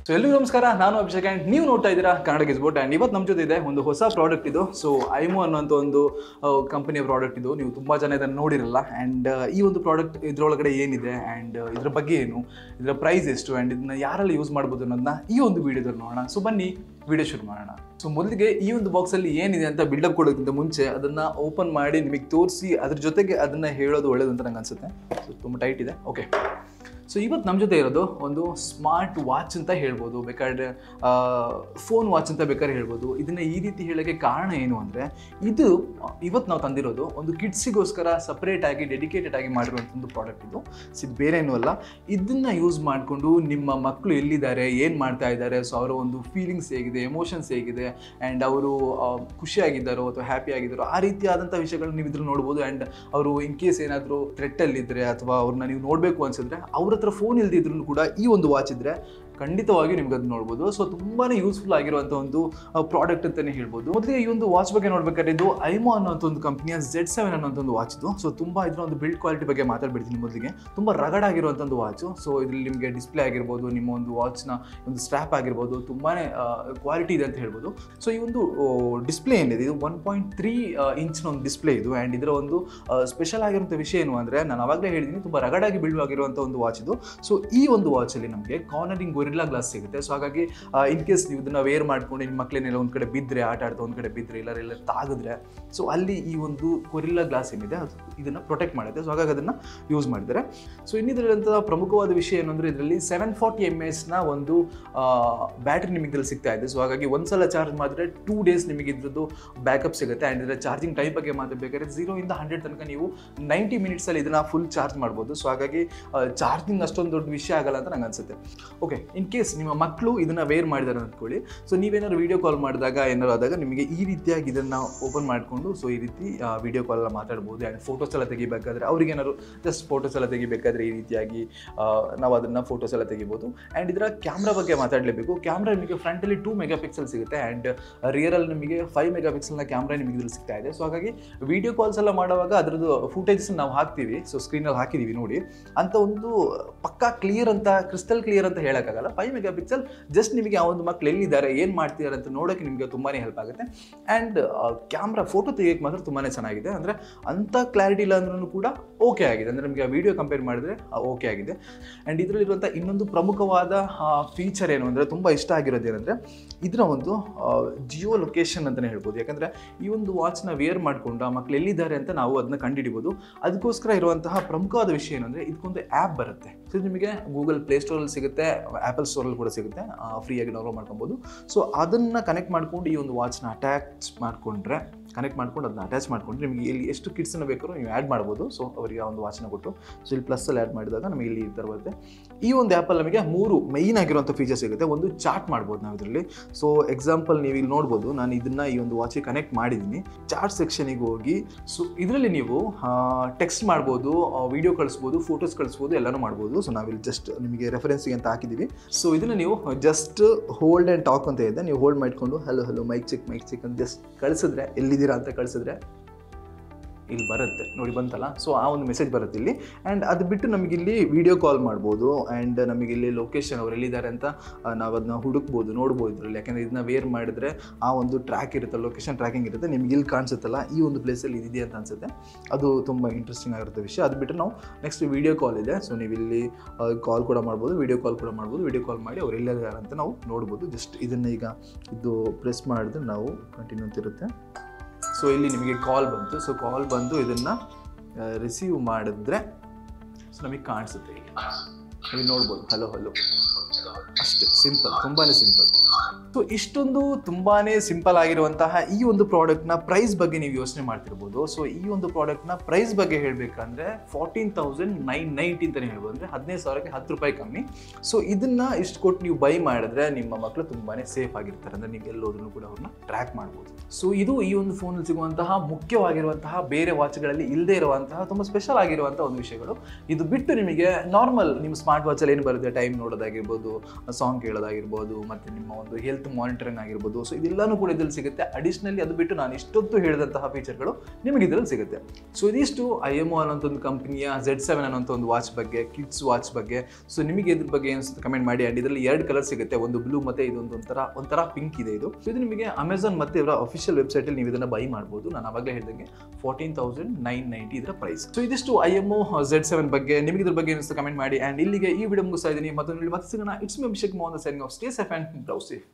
so ಎಲ್ರಿಗೂ ನಮಸ್ಕಾರ ನಾನು ಅಭಿಷೇಕ್ ಆ್ಯಂಡ್ ನೀವು ನೋಡ್ತಾ ಇದ್ದೀರಾ ಕನ್ನಡ ಗಿಸ್ಬೋಟ್ ಆ್ಯಂಡ್ ಇವತ್ತು ನಮ್ಮ ಜೊತೆ ಇದೆ ಒಂದು ಹೊಸ ಪ್ರಾಡಕ್ಟ್ ಇದು ಸೊ ಐಮೋ ಅನ್ನೋಂಥ ಒಂದು ಕಂಪನಿಯ ಪ್ರಾಡಕ್ಟ್ ಇದು ನೀವು ತುಂಬ ಜನ ಇದನ್ನು ನೋಡಿರಲ್ಲ ಆ್ಯಂಡ್ ಈ ಒಂದು ಪ್ರಾಡಕ್ಟ್ ಇದರೊಳಗಡೆ ಏನಿದೆ ಆ್ಯಂಡ್ ಇದ್ರ ಬಗ್ಗೆ ಏನು ಇದರ ಪ್ರೈಸ್ ಎಷ್ಟು ಆ್ಯಂಡ್ ಇದನ್ನ ಯಾರೆಲ್ಲ ಯೂಸ್ ಮಾಡ್ಬೋದು ಅನ್ನೋದನ್ನ ಈ ಒಂದು ವಿಡಿಯೋದಲ್ಲಿ ನೋಡೋಣ ಸೊ ಬನ್ನಿ ವಿಡಿಯೋ ಶುರು ಮಾಡೋಣ ಸೊ ಮೊದಲಿಗೆ ಈ ಒಂದು ಬಾಕ್ಸಲ್ಲಿ ಏನಿದೆ ಅಂತ ಬಿಲ್ಡಪ್ ಕೊಡೋದಕ್ಕಿಂತ ಮುಂಚೆ ಅದನ್ನು ಓಪನ್ ಮಾಡಿ ನಿಮಗೆ ತೋರಿಸಿ ಅದ್ರ ಜೊತೆಗೆ ಅದನ್ನು ಹೇಳೋದು ಒಳ್ಳೇದು ಅಂತ ನಂಗೆ ಅನ್ಸುತ್ತೆ ಸೊ ತುಂಬ ಟೈಟ್ ಇದೆ ಓಕೆ ಸೊ ಇವತ್ತು ನಮ್ಮ ಜೊತೆ ಇರೋದು ಒಂದು ಸ್ಮಾರ್ಟ್ ವಾಚ್ ಅಂತ ಹೇಳ್ಬೋದು ಬೇಕಾದ್ರೆ ಫೋನ್ ವಾಚ್ ಅಂತ ಬೇಕಾದ್ರೆ ಹೇಳ್ಬೋದು ಇದನ್ನ ಈ ರೀತಿ ಹೇಳೋಕ್ಕೆ ಕಾರಣ ಏನು ಅಂದರೆ ಇದು ಇವತ್ತು ನಾವು ತಂದಿರೋದು ಒಂದು ಕಿಡ್ಸಿಗೋಸ್ಕರ ಸಪ್ರೇಟ್ ಆಗಿ ಡೆಡಿಕೇಟೆಡ್ ಆಗಿ ಮಾಡಿರುವಂಥ ಒಂದು ಪ್ರಾಡಕ್ಟ್ ಇದು ಸೊ ಇದು ಬೇರೆ ಏನೂ ಅಲ್ಲ ಇದನ್ನ ಯೂಸ್ ಮಾಡಿಕೊಂಡು ನಿಮ್ಮ ಮಕ್ಕಳು ಎಲ್ಲಿದ್ದಾರೆ ಏನು ಮಾಡ್ತಾ ಇದ್ದಾರೆ ಸೊ ಅವರ ಒಂದು ಫೀಲಿಂಗ್ಸ್ ಹೇಗಿದೆ ಎಮೋಷನ್ಸ್ ಹೇಗಿದೆ ಆ್ಯಂಡ್ ಅವರು ಖುಷಿಯಾಗಿದ್ದಾರೋ ಅಥವಾ ಹ್ಯಾಪಿ ಆಗಿದ್ದಾರೋ ಆ ರೀತಿಯಾದಂಥ ವಿಷಯಗಳನ್ನ ನೀವು ಇದ್ರ ನೋಡ್ಬೋದು ಆ್ಯಂಡ್ ಅವರು ಇನ್ ಕೇಸ್ ಏನಾದರೂ ಥ್ರೆಟ್ಟಲ್ಲಿದ್ದರೆ ಅಥವಾ ಅವ್ರನ್ನ ನೀವು ನೋಡಬೇಕು ಅನ್ಸಿದ್ರೆ ಅವ್ರ ಹತ್ರ ಫೋನ್ ಇಲ್ದಿದ್ರು ಕೂಡ ಈ ಒಂದು ವಾಚ್ ಇದ್ರೆ ಖಂಡಿತವಾಗಿ ನಿಮ್ಗೆ ಅದು ನೋಡ್ಬೋದು ಸೊ ತುಂಬಾ ಯೂಸ್ಫುಲ್ ಆಗಿರುವಂಥ ಒಂದು ಪ್ರಾಡಕ್ಟ್ ಅಂತಲೇ ಹೇಳ್ಬೋದು ಮೊದಲಿಗೆ ಈ ಒಂದು ವಾಚ್ ಬಗ್ಗೆ ನೋಡ್ಬೇಕಾದ್ರೆ ಇದು ಐಮೋ ಅನ್ನೋಂಥ ಒಂದು ಕಂಪ್ನಿಯ ಝೆಡ್ ಸೆವೆನ್ ಅನ್ನೋಂಥ ಒಂದು ವಾಚ್ ಇದು ಸೊ ತುಂಬ ಇದರ ಒಂದು ಬಿಲ್ಡ್ ಕ್ವಾಲಿಟಿ ಬಗ್ಗೆ ಮಾತಾಡ್ಬಿಡ್ತೀನಿ ಮೊದಲಿಗೆ ತುಂಬ ರಗಡ್ ಆಗಿರುವಂಥ ಒಂದು ವಾಚು ಸೊ ಇದರಲ್ಲಿ ನಿಮಗೆ ಡಿಸ್ಪ್ಲೇ ಆಗಿರ್ಬೋದು ನಿಮ್ಮ ಒಂದು ವಾಚ್ನ ಒಂದು ಸ್ಟ್ರಾಪ್ ಆಗಿರ್ಬೋದು ತುಂಬಾ ಕ್ವಾಲಿಟಿ ಇದೆ ಅಂತ ಹೇಳ್ಬೋದು ಸೊ ಈ ಒಂದು ಡಿಸ್ಪ್ಲೇ ಏನಿದೆ ಇದು ಒನ್ ಪಾಯಿಂಟ್ ತ್ರೀ ಇಂಚ್ನ ಒಂದು ಡಿಸ್ಪ್ಲೇ ಇದು ಆ್ಯಂಡ್ ಇದರ ಒಂದು ಸ್ಪೆಷಲ್ ಆಗಿರುವಂಥ ವಿಷಯ ಏನು ಅಂದರೆ ನಾನು ಅವಾಗಲೇ ಹೇಳಿದ್ದೀನಿ ತುಂಬ ರಗಡಾಗಿ ಬಿಲ್ಡ್ ಆಗಿರುವಂಥ ಒಂದು ವಾಚ್ ಇದು ಸೊ ಈ ಒಂದು ವಾಚಲ್ಲಿ ನಮಗೆ ಕಾರ್ನರಿಂಗ್ ಗೊರಿಲ್ಲಾ ಗ್ಲಾಸ್ ಸಿಗುತ್ತೆ ಸೊ ಹಾಗಾಗಿ ಇನ್ ಕೇಸ್ ನೀವು ಇದನ್ನ ವೇರ್ ಮಾಡ್ಕೊಂಡು ನಿಮ್ಮ ಮಕ್ಕಳೇನೆಲ್ಲ ಒಂದು ಕಡೆ ಬಿದ್ದರೆ ಆಟ ಆಡ್ತಾ ಒಂದು ಕಡೆ ಬಿದ್ದರೆ ಇಲ್ಲಾರ ಎಲ್ಲ ತಾಗಿದ್ರೆ ಸೊ ಅಲ್ಲಿ ಈ ಒಂದು ಕೊರಿಲ್ಲಾ ಗ್ಲಾಸ್ ಏನಿದೆ ಅದು ಇದನ್ನು ಪ್ರೊಟೆಕ್ಟ್ ಮಾಡುತ್ತೆ ಸೊ ಹಾಗಾಗಿ ಅದನ್ನು ಯೂಸ್ ಮಾಡಿದ್ದಾರೆ ಸೊ ಇನ್ನಿದ್ರಂಥ ಪ್ರಮುಖವಾದ ವಿಷಯ ಏನು ಅಂದರೆ ಇದರಲ್ಲಿ ಸೆವೆನ್ ಫಾರ್ಟಿ ಎಮ್ ಎಸ್ನ ಒಂದು ಬ್ಯಾಟ್ರಿ ನಿಮಗೆ ಇದ್ರಲ್ಲಿ ಸಿಗ್ತಾ ಇದೆ ಸೊ ಹಾಗಾಗಿ ಒಂದ್ಸಲ ಚಾರ್ಜ್ ಮಾಡಿದ್ರೆ ಟೂ ಡೇಸ್ ನಿಮಗೆ ಇದ್ರದ್ದು ಬ್ಯಾಕಪ್ ಸಿಗುತ್ತೆ ಆ್ಯಂಡ್ ಇದರ ಚಾರ್ಜಿಂಗ್ ಟೈಮ್ ಬಗ್ಗೆ ಮಾತಾಡಬೇಕಾದ್ರೆ ಝೀರೋ ಇಂದ ಹಂಡ್ರೆಡ್ ತನಕ ನೀವು ನೈಂಟಿ ಮಿನಿಟ್ಸಲ್ಲಿ ಇದನ್ನು ಫುಲ್ ಚಾರ್ಜ್ ಮಾಡ್ಬೋದು ಸೊ ಹಾಗಾಗಿ ಚಾರ್ಜಿಂಗ್ ಅಷ್ಟೊಂದು ದೊಡ್ಡ ವಿಷಯ ಆಗಲ್ಲ ಅಂತ ನಂಗೆ ಅನ್ಸುತ್ತೆ ಓಕೆ ಇನ್ ಕೇಸ್ ನಿಮ್ಮ ಮಕ್ಕಳು ಇದನ್ನು ವೇರ್ ಮಾಡಿದ್ದಾರೆ ಅಂದ್ಕೊಳ್ಳಿ ಸೊ ನೀವೇನಾದ್ರು ವೀಡಿಯೋ ಕಾಲ್ ಮಾಡಿದಾಗ ಏನಾದ್ರು ಆದಾಗ ನಿಮಗೆ ಈ ರೀತಿಯಾಗಿ ಇದನ್ನು ಓಪನ್ ಮಾಡಿಕೊಂಡು ಸೊ ಈ ರೀತಿ ವೀಡಿಯೋ ಕಾಲ್ ಮಾತಾಡ್ಬೋದು ಆ್ಯಂಡ್ ಫೋಟೋಸ್ ಎಲ್ಲ ತೆಗಿಬೇಕಾದ್ರೆ ಅವ್ರಿಗೆ ಏನಾದ್ರು ಜಸ್ಟ್ ಫೋಟೋಸ್ ಎಲ್ಲ ತೆಗಿಬೇಕಾದ್ರೆ ಈ ರೀತಿಯಾಗಿ ಆ, ನಾವು ಅದನ್ನು ಫೋಟೋಸ್ ಎಲ್ಲ ತೆಗಿಬೋದು ಆ್ಯಂಡ್ ಇದರ ಕ್ಯಾಮ್ರಾ ಬಗ್ಗೆ ಮಾತಾಡಲೇಬೇಕು ಕ್ಯಾಮ್ರಾ ನಿಮಗೆ ಫ್ರಂಟಲ್ಲಿ ಟೂ ಮೆಗಾ ಪಿಕ್ಸೆಲ್ ಸಿಗುತ್ತೆ ಆ್ಯಂಡ್ ರಿಯರಲ್ಲಿ ನಿಮಗೆ ಫೈವ್ ಮೆಗಾ ಪಿಕ್ಸೆಲ್ನ ಕ್ಯಾಮ್ರಾ ನಿಮಗೆ ಇದ್ರಲ್ಲಿ ಸಿಗ್ತಾ ಇದೆ ಸೊ ಹಾಗಾಗಿ ವಿಡಿಯೋ ಕಾಲ್ಸ್ ಎಲ್ಲ ಮಾಡುವಾಗ ಅದರದ್ದು ಫುಟೇಜಸ್ ನಾವು ಹಾಕ್ತೀವಿ ಸೊ ಸ್ಕ್ರೀನಲ್ಲಿ ಹಾಕಿದ್ದೀವಿ ನೋಡಿ ಅಂತ ಒಂದು ಪಕ್ಕಾ ಕ್ಲಿಯರ್ ಅಂತ ಕ್ರಿಸ್ಟಲ್ ಕ್ಲಿಯರ್ ಅಂತ ಹೇಳೋಕ್ಕಾಗಲ್ಲ ಫೈವ್ ಮೆಗಾ ಪಿಕ್ಸೆಲ್ ಜಸ್ಟ್ ನಿಮಗೆ ಆ ಒಂದು ಮಕ್ಳು ಎಲ್ಲಿದ್ದಾರೆ ಏನು ಮಾಡ್ತಿದ್ದಾರೆ ಅಂತ ನೋಡೋಕ್ಕೆ ನಿಮಗೆ ತುಂಬಾ ಹೆಲ್ಪ್ ಆಗುತ್ತೆ ಆ್ಯಂಡ್ ಕ್ಯಾಮ್ರಾ ಫೋಟೋ ತೆಗಿಯೋಕ್ಕೆ ಮಾತ್ರ ತುಂಬಾ ಚೆನ್ನಾಗಿದೆ ಅಂದರೆ ಅಂಥ ಕ್ಲಾರಿಟಿ ಇಲ್ಲ ಅಂದ್ರೂ ಕೂಡ ಓಕೆ ಆಗಿದೆ ಅಂದರೆ ನಿಮಗೆ ಆ ವಿಡಿಯೋ ಕಂಪೇರ್ ಮಾಡಿದ್ರೆ ಓಕೆ ಆಗಿದೆ ಆ್ಯಂಡ್ ಇದರಲ್ಲಿರುವಂಥ ಇನ್ನೊಂದು ಪ್ರಮುಖವಾದ ಫೀಚರ್ ಏನು ಅಂದರೆ ತುಂಬ ಇಷ್ಟ ಆಗಿರೋದು ಏನಂದರೆ ಇದರ ಒಂದು ಜಿಯೋ ಲೊಕೇಶನ್ ಅಂತಲೇ ಹೇಳ್ಬೋದು ಯಾಕಂದರೆ ಈ ಒಂದು ವಾಚ್ನ ವೇರ್ ಮಾಡಿಕೊಂಡು ಆ ಮಕ್ಳು ಎಲ್ಲಿದ್ದಾರೆ ಅಂತ ನಾವು ಅದನ್ನ ಕಂಡುಹಿಡಿಬೋದು ಅದಕ್ಕೋಸ್ಕರ ಇರುವಂತಹ ಪ್ರಮುಖವಾದ ವಿಷಯ ಏನಂದರೆ ಇದಕ್ಕೊಂದು ಆ್ಯಪ್ ಬರುತ್ತೆ ಸೊ ಇದು ನಿಮಗೆ ಗೂಗಲ್ ಪ್ಲೇಸ್ಟೋರಲ್ಲಿ ಸಿಗುತ್ತೆ ಆ್ಯಪಲ್ ಸ್ಟೋರಲ್ಲಿ ಕೂಡ ಸಿಗುತ್ತೆ ಫ್ರೀಯಾಗಿ ಡೌನ್ಲೋಡ್ ಮಾಡ್ಕೊಬೋದು ಸೊ ಅದನ್ನು ಕನೆಕ್ಟ್ ಮಾಡ್ಕೊಂಡು ಈ ಒಂದು ವಾಚ್ನ ಅಟ್ಯಾಚ್ ಮಾಡಿಕೊಂಡ್ರೆ ಕನೆಕ್ಟ್ ಮಾಡ್ಕೊಂಡು ಅದನ್ನ ಅಟ್ಯಾಚ್ ಮಾಡ್ಕೊಂಡ್ರೆ ನಿಮಗೆ ಇಲ್ಲಿ ಎಷ್ಟು ಕಿಡ್ಸನ್ನು ಬೇಕಾದ್ರೂ ನೀವು ಆ್ಯಡ್ ಮಾಡ್ಬೋದು ಸೊ ಅವರಿಗೆ ಆ ಒಂದು ವಾಚ್ನ ಕೊಟ್ಟು ಸೊ ಇಲ್ಲಿ ಪ್ಲಸ್ಸಲ್ಲಿ ಆ್ಯಡ್ ಮಾಡಿದಾಗ ನಮಗೆ ಇಲ್ಲಿ ಈ ಥರ ಬರುತ್ತೆ ಈ ಒಂದು ಆ್ಯಪಲ್ಲಿ ನಮಗೆ ಮೂರು ಮೈನ್ ಆಗಿರುವಂಥ ಫೀಚರ್ ಸಿಗುತ್ತೆ ಒಂದು ಚಾಟ್ ಮಾಡ್ಬೋದು ನಾವು ಇದರಲ್ಲಿ ಸೊ ಎಕ್ಸಾಂಪಲ್ ನೀವು ಇಲ್ಲಿ ನೋಡ್ಬೋದು ನಾನು ಇದನ್ನು ಈ ಒಂದು ವಾಚಿಗೆ ಕನೆಕ್ಟ್ ಮಾಡಿದ್ದೀನಿ ಚಾಟ್ ಸೆಕ್ಷನಿಗೆ ಹೋಗಿ ಸೊ ಇದರಲ್ಲಿ ನೀವು ಟೆಕ್ಸ್ಟ್ ಮಾಡ್ಬೋದು ವಿಡಿಯೋ ಕಳಿಸ್ಬೋದು ಫೋಟೋಸ್ ಕಳಿಸ್ಬೋದು ಎಲ್ಲನೂ ಮಾಡ್ಬೋದು ಸೊ ನಾವಿಲ್ಲಿ ಜಸ್ಟ್ ನಿಮಗೆ ರೆಫರೆನ್ಸಿಗೆ ಅಂತ ಹಾಕಿದ್ದೀವಿ ಸೊ ಇದನ್ನು ನೀವು ಜಸ್ಟ್ ಹೋಲ್ಡ್ ಆ್ಯಂಡ್ ಟಾಕ್ ಅಂತ ಇದೆ ನೀವು ಹೋಲ್ಡ್ ಮಾಡ್ಕೊಂಡು hello hello mic check mic check ಅಂತ ಜಸ್ಟ್ ಕಳಿಸಿದ್ರೆ ಎಲ್ಲಿದ್ದೀರಾ ಅಂತ ಕಳಿಸಿದ್ರೆ ಇಲ್ಲಿ ಬರುತ್ತೆ ನೋಡಿ ಬಂತಲ್ಲ ಸೊ ಆ ಒಂದು ಮೆಸೇಜ್ ಬರುತ್ತೆ ಇಲ್ಲಿ ಆ್ಯಂಡ್ ಅದು ಬಿಟ್ಟು ನಮಗಿಲ್ಲಿ ವಿಡಿಯೋ ಕಾಲ್ ಮಾಡ್ಬೋದು ಆ್ಯಂಡ್ ನಮಗಿಲ್ಲಿ ಲೊಕೇಶನ್ ಅವ್ರು ಎಲ್ಲಿದ್ದಾರೆ ಅಂತ ಆ, ನಾವು ಅದನ್ನ ಹುಡುಕ್ಬೋದು ನೋಡ್ಬೋದು ಇದರಲ್ಲಿ ಯಾಕಂದರೆ ಇದನ್ನ ವೇರ್ ಮಾಡಿದ್ರೆ ಆ ಒಂದು ಟ್ರ್ಯಾಕ್ ಇರುತ್ತೆ ಲೊಕೇಶನ್ ಟ್ರ್ಯಾಕಿಂಗ್ ಇರುತ್ತೆ ನಿಮ್ಗೆ ಇಲ್ಲಿ ಕಾಣಿಸುತ್ತಲ್ಲ ಈ ಒಂದು ಪ್ಲೇಸಲ್ಲಿ ಇದಿದೆ ಅಂತ ಅನ್ಸುತ್ತೆ ಅದು ತುಂಬ ಇಂಟ್ರೆಸ್ಟಿಂಗ್ ಆಗಿರುತ್ತೆ ವಿಷಯ ಅದು ಬಿಟ್ಟು ನಾವು ನೆಕ್ಸ್ಟ್ ವಿಡಿಯೋ ಕಾಲ್ ಇದೆ ಸೊ ನೀವು ಇಲ್ಲಿ ಕಾಲ್ ಕೂಡ ಮಾಡ್ಬೋದು ವಿಡಿಯೋ ಕಾಲ್ ಕೂಡ ಮಾಡ್ಬೋದು ವಿಡಿಯೋ ಕಾಲ್ ಮಾಡಿ ಅವ್ರು ಎಲ್ಲಿದ್ದಾರೆ ಅಂತ ನಾವು ನೋಡ್ಬೋದು ಜಸ್ಟ್ ಇದನ್ನು ಈಗ ಇದು ಪ್ರೆಸ್ ಮಾಡಿದ್ರೆ ನಾವು ಕಂಟಿನ್ಯೂ ಅಂತ ಇರುತ್ತೆ ಸೊ ಇಲ್ಲಿ ನಿಮಗೆ ಕಾಲ್ ಬಂತು ಸೊ ಕಾಲ್ ಬಂದು ಇದನ್ನು ರಿಸೀವ್ ಮಾಡಿದ್ರೆ ಸೊ ನಮಗೆ ಕಾಣಿಸುತ್ತೆ ಇಲ್ಲಿ ನೀವು ನೋಡ್ಬೋದು ಹಲೋ ಹಲೋ ಅಷ್ಟೇ ಸಿಂಪಲ್ ತುಂಬಾ ಸಿಂಪಲ್ ಸೊ ಇಷ್ಟೊಂದು ತುಂಬಾ ಸಿಂಪಲ್ ಆಗಿರುವಂತಹ ಈ ಒಂದು ಪ್ರಾಡಕ್ಟ್ನ ಪ್ರೈಸ್ ಬಗ್ಗೆ ನೀವು ಯೋಚನೆ ಮಾಡ್ತಿರ್ಬೋದು ಸೊ ಈ ಒಂದು ಪ್ರಾಡಕ್ಟ್ನ ಪ್ರೈಸ್ ಬಗ್ಗೆ ಹೇಳಬೇಕಂದ್ರೆ ಫಾರ್ಟೀನ್ ತೌಸಂಡ್ ನೈನ್ ನೈಂಟಿ ಅಂತಲೇ ಹೇಳ್ಬೋದು ಅಂದರೆ ಹದಿನೈದು ಸಾವಿರಕ್ಕೆ ಹತ್ತು ರೂಪಾಯಿ ಕಮ್ಮಿ ಸೊ ಇದನ್ನ ಇಷ್ಟು ಕೊಟ್ಟು ನೀವು ಬೈ ಮಾಡಿದ್ರೆ ನಿಮ್ಮ ಮಕ್ಕಳು ತುಂಬಾ ಸೇಫ್ ಆಗಿರ್ತಾರೆ ಅಂದರೆ ನೀವು ಎಲ್ಲೋದ್ರೂ ಕೂಡ ಅವ್ರನ್ನ ಟ್ರ್ಯಾಕ್ ಮಾಡ್ಬೋದು ಸೊ ಇದು ಈ ಒಂದು ಫೋನಲ್ಲಿ ಸಿಗುವಂತಹ ಮುಖ್ಯವಾಗಿರುವಂತಹ ಬೇರೆ ವಾಚ್ಗಳಲ್ಲಿ ಇಲ್ಲದೆ ಇರುವಂತಹ ತುಂಬ ಸ್ಪೆಷಲ್ ಆಗಿರುವಂತಹ ಒಂದು ವಿಷಯಗಳು ಇದು ಬಿಟ್ಟು ನಿಮಗೆ ನಾರ್ಮಲ್ ನಿಮ್ಮ ಸ್ಮಾರ್ಟ್ ಸ್ಮಾರ್ಟ್ ವಾಚಲ್ಲಿ ಏನು ಬರುತ್ತೆ ಟೈಮ್ ನೋಡೋದಾಗಿರ್ಬೋದು ಸಾಂಗ್ ಕೇಳೋದಾಗಿರ್ಬೋದು ಮತ್ತು ನಿಮ್ಮ ಒಂದು ಹೆಲ್ತ್ ಮಾನಿಟರಿಂಗ್ ಆಗಿರ್ಬೋದು ಸೊ ಇದೆಲ್ಲನೂ ಕೂಡ ಇದ್ರಲ್ಲಿ ಸಿಗುತ್ತೆ ಅಡಿಷ್ನಲಿ ಅದು ಬಿಟ್ಟು ನಾನು ಇಷ್ಟೊತ್ತು ಹೇಳಿದಂತಹ ಫೀಚರ್ಗಳು ನಿಮಗೆ ಇದರಲ್ಲಿ ಸಿಗುತ್ತೆ ಸೊ ಇದಿಷ್ಟು ಐ ಎಮ್ ಒ ಅನ್ನೋಂಥ ಒಂದು ಕಂಪನಿಯ ಝೆಡ್ ಸೆವೆನ್ ಅನ್ನೋಂಥ ಒಂದು ವಾಚ್ ಬಗ್ಗೆ ಕಿಡ್ಸ್ ವಾಚ್ ಬಗ್ಗೆ ಸೊ ನಿಮಗೆ ಇದ್ರ ಬಗ್ಗೆ ಏನು ಕಮೆಂಟ್ ಮಾಡಿ ಆ್ಯಂಡ್ ಇದರಲ್ಲಿ ಎರಡು ಕಲರ್ ಸಿಗುತ್ತೆ ಒಂದು ಬ್ಲೂ ಮತ್ತು ಇದೊಂದು ಒಂಥರ ಒಂಥರ ಪಿಂಕ್ ಇದೆ ಇದು So ಇದು ನಿಮಗೆ ಅಮೆಝಾನ್ ಮತ್ತು ಇವರ ಅಫಿಷಿಯಲ್ ವೆಬ್ಸೈಟಲ್ಲಿ ನೀವು ಇದನ್ನು ಬೈ ಮಾಡ್ಬೋದು ನಾನು ಅವಾಗಲೇ ಹೇಳಿದಂಗೆ ಫೋರ್ಟೀನ್ ತೌಸಂಡ್ ನೈನ್ ನೈಂಟಿ ಇದರ ಪ್ರೈಸ್ ಸೊ ಇದಿಷ್ಟು I M O Z seven ಬಗ್ಗೆ ನಿಮಗೆ ಇದ್ರ ಬಗ್ಗೆ ಏನಿಸ್ತು ಕಮೆಂಟ್ ಮಾಡಿ ಆ್ಯಂಡ್ ಇಲ್ಲಿಗೆ ಈ ವಿಡಿಯೋ ಮುಗಿಸ್ತಾ ಇದ್ದೀನಿ ಮತ್ತು ಮತ್ತೆ ಸಿಗೋಣ it's me Abhishek Mohan signing off stay safe and browse safe